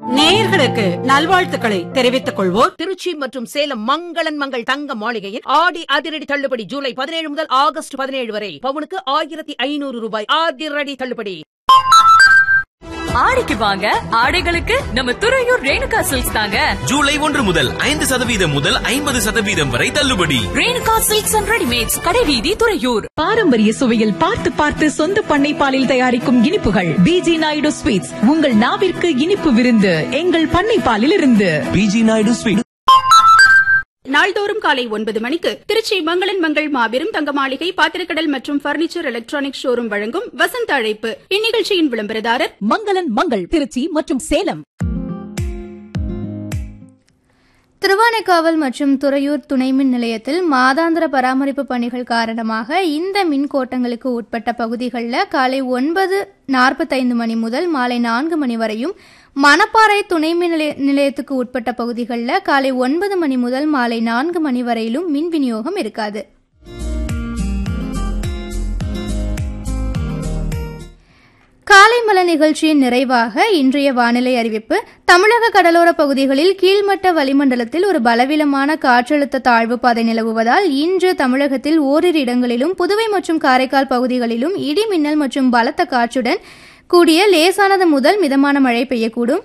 நேயர்களுக்கு நல்வாழ்த்துக்களை தெரிவித்துக் கொள்வோர் திருச்சி மற்றும் சேலம் மங்களன் மங்கள் தங்க மாளிகையின் ஆடி அதிரடி தள்ளுபடி ஜூலை பதினேழு முதல் ஆகஸ்ட் பதினேழு வரை பவுனுக்கு ஆயிரத்தி ஐநூறு ரூபாய் அதிரடி தள்ளுபடி ஆடிக்கு வாங்க ஆடைகளுக்கு நம்ம துறையூர் ரேணுகா சில்க்ஸ் தாங்க ஜூலை ஒன்று முதல் ஐந்து சதவீதம் முதல் ஐம்பது சதவீதம் வரை தள்ளுபடி ரேணுகா சில்க்ஸ் அண்ட் ரெடிமேட்ஸ் கடைவீதி துறையூர் பாரம்பரிய சுவையில் பார்த்து பார்த்து சொந்த பண்ணை பாலில் தயாரிக்கும் இனிப்புகள் பிஜி நாயுடு ஸ்வீட்ஸ் உங்கள் நாவிற்கு இனிப்பு விருந்து எங்கள் பண்ணை பாலில் இருந்து பிஜி நாயுடு ஸ்வீட் நாள்தோறும் காலை ஒன்பது மணிக்கு திருச்சி மங்களன் மங்கள் மாபெரும் தங்க மாளிகை பாத்திரக்கடல் மற்றும் பர்னிச்சர் எலக்ட்ரானிக் ஷோரூம் வழங்கும் வசந்த அழைப்பு இந்நிகழ்ச்சியின் விளம்பரதாரர் மங்களன் மங்கள் திருச்சி மற்றும் சேலம் திருவானைக்காவல் மற்றும் துறையூர் துணை மின் நிலையத்தில் மாதாந்திர பராமரிப்பு பணிகள் காரணமாக இந்த மின் கோட்டங்களுக்கு உட்பட்ட பகுதிகளில் காலை ஒன்பது நாற்பத்தைந்து மணி முதல் மாலை நான்கு மணி வரையும் மணப்பாறை துணை மின் நிலைய நிலையத்துக்கு உட்பட்ட பகுதிகளில் காலை ஒன்பது மணி முதல் மாலை நான்கு மணி வரையிலும் மின் விநியோகம் இருக்காது காலை மல நிகழ்ச்சியின் நிறைவாக இன்றைய வானிலை அறிவிப்பு தமிழக கடலோர பகுதிகளில் கீழ்மட்ட வளிமண்டலத்தில் ஒரு பலவீனமான காற்றழுத்த தாழ்வு பாதை நிலவுவதால் இன்று தமிழகத்தில் ஓரிரு இடங்களிலும் புதுவை மற்றும் காரைக்கால் பகுதிகளிலும் இடி மின்னல் மற்றும் பலத்த காற்றுடன் கூடிய லேசானது முதல் மிதமான மழை பெய்யக்கூடும்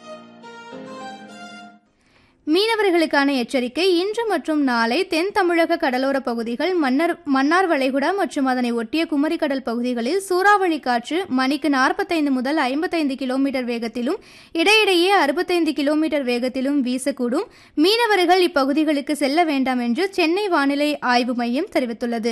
மீனவர்களுக்கான எச்சரிக்கை இன்று மற்றும் நாளை தென் தமிழக கடலோர பகுதிகள் மன்னர் மன்னார் வளைகுடா மற்றும் அதனை ஒட்டிய குமரிக்கடல் பகுதிகளில் சூறாவளி காற்று மணிக்கு நாற்பத்தைந்து முதல் ஐம்பத்தைந்து கிலோமீட்டர் வேகத்திலும் இடையிடையே அறுபத்தைந்து கிலோமீட்டர் வேகத்திலும் வீசக்கூடும் மீனவர்கள் இப்பகுதிகளுக்கு செல்ல வேண்டாம் என்று சென்னை வானிலை ஆய்வு மையம் தெரிவித்துள்ளது